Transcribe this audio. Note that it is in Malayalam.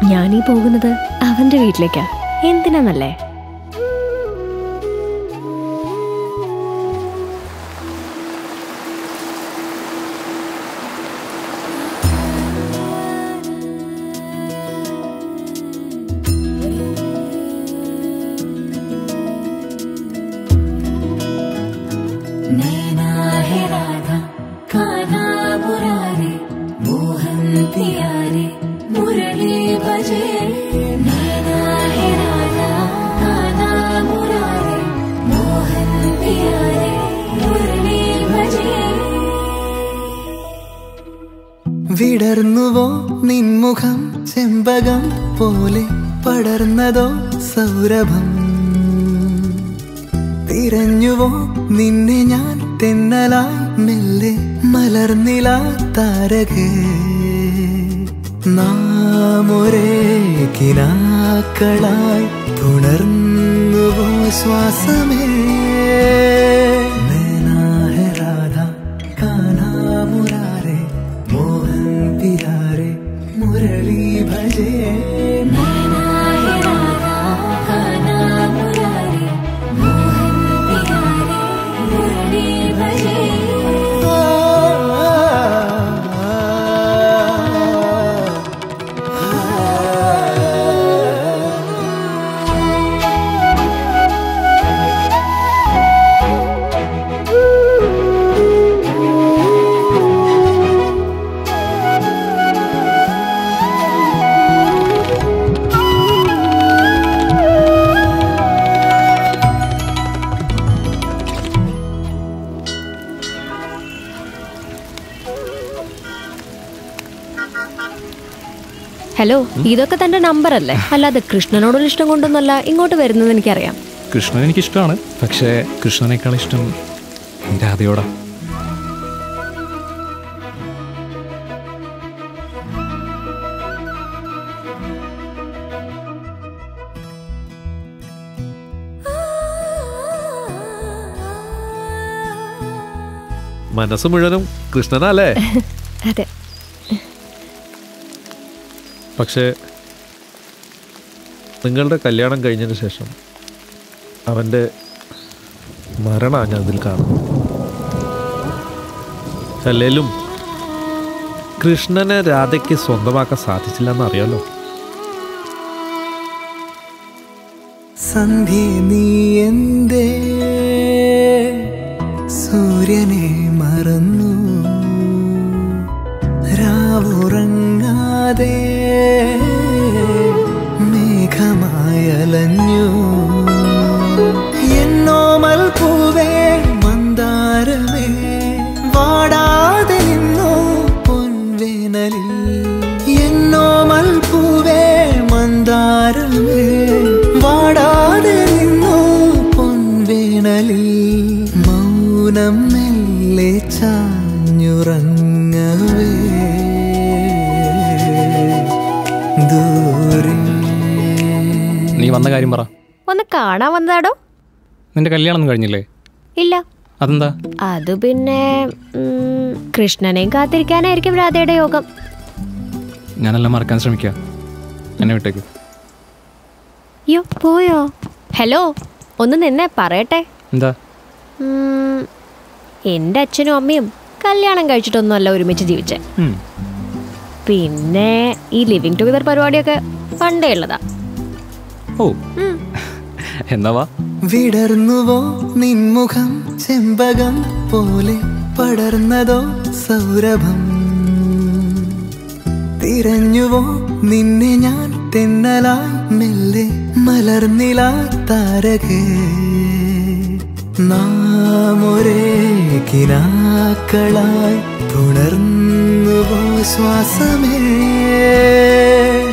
ഞാനീ പോകുന്നത് അവന്റെ വീട്ടിലേക്കാ എന്തിനാന്നല്ലേ नैना है राधा कान्हा मुरारी मोहन प्यारे मुरली बजे नैना है राधा कान्हा मुरारी मोहन प्यारे मुरली बजे വിടർന്നുവോ നിൻമുഖം ചെമ്പകം പോലെ പടർന്നതോ സൗരഭം തിരഞ്ഞുവോ നിന്നെ ഞാൻ തെന്നലായി മെല്ലെ മലർന്നില താരകേ നാം ഒരേ കിനാക്കളായി പുണർന്നുവോ ശ്വാസമേ നൈനാ ഹെ രാധ കാനാ മുരാരെ മോഹൻ പിയാരെ മുരളി ഭജേ नैना है राधा कान्हा मुरारी मोहन प्यारे मुरली बजे ഹലോ ഇതൊക്കെ തന്റെ നമ്പർ അല്ലേ അല്ലാതെ കൃഷ്ണനോടുള്ള ഇഷ്ടം കൊണ്ടൊന്നുമല്ല ഇങ്ങോട്ട് വരുന്നത് എനിക്കറിയാം കൃഷ്ണൻ എനിക്കിഷ്ടമാണ് പക്ഷേ കൃഷ്ണനേക്കാൾ ഇഷ്ടം രാധയോടാ മനസ്സ് മുഴുവനും കൃഷ്ണനല്ലേ അതെ പക്ഷേ നിങ്ങളുടെ കല്യാണം കഴിഞ്ഞതിന് ശേഷം അവൻ്റെ മരണമാണ് ഞാൻ അതിൽ കാണുന്നത് അല്ലേലും കൃഷ്ണനെ രാധയ്ക്ക് സ്വന്തമാക്കാൻ സാധിച്ചില്ല എന്നറിയാലോ സന്ധ്യ നീ എന്തേ സൂര്യനെ മറന്നു രാവുറങ്ങാതെ മേഘമായലഞ്ഞു എന്നോമൽ പൂവേ മന്ദാരമേ വാടാതെ നിന്നു പൊൻവേനലിൽ എന്നോമൽ പൂവേ മന്ദാരമേ വാടാതെ നിന്നു പൊൻവേനലിൽ മൗനം മെല്ലെ ചാഞ്ഞുറങ്ങവേ ദൂരെ നീ വന്ന കാര്യം പറ ഒന്ന് കാണാൻ വന്നതാടോ നിന്റെ കല്യാണം ഒന്നും കഴിഞ്ഞില്ലേ ഇല്ല അതെന്താ അത് പിന്നെ ഉം, കൃഷ്ണനെയും കാത്തിരിക്കാനായിരിക്കും രാധയുടെ യോഗം ഞാനെല്ലാം മറക്കാൻ ശ്രമിക്കുക എന്നെ വിട്ടേക്ക് അയ്യോ പോയോ ഹലോ ഒന്ന് നിന്നെ പറയട്ടെ എന്താ ഉം, എൻ്റെ അച്ഛനും അമ്മയും കല്യാണം കഴിച്ചിട്ടൊന്നുമല്ല ഒരുമിച്ച് ജീവിച്ചേ ഉം. പിന്നെ ഈ ലിവിങ് ടുഗദർ പരിപാടിയൊക്കെ പണ്ടേ ഉള്ളതാ ഓ ഉം. എന്നാ വാ വിടർന്നുവോ നിൻമുഖം ചെമ്പകം പോലെ പടർന്നതോ സൗരഭം തിരഞ്ഞുവോ നിന്നെ ഞാൻ തെന്നലായി മെല്ലെ മലർന്നില താരകേ നാം ഒരേ കിനാക്കളായി പുണർന്നുവോ ശ്വാസമേ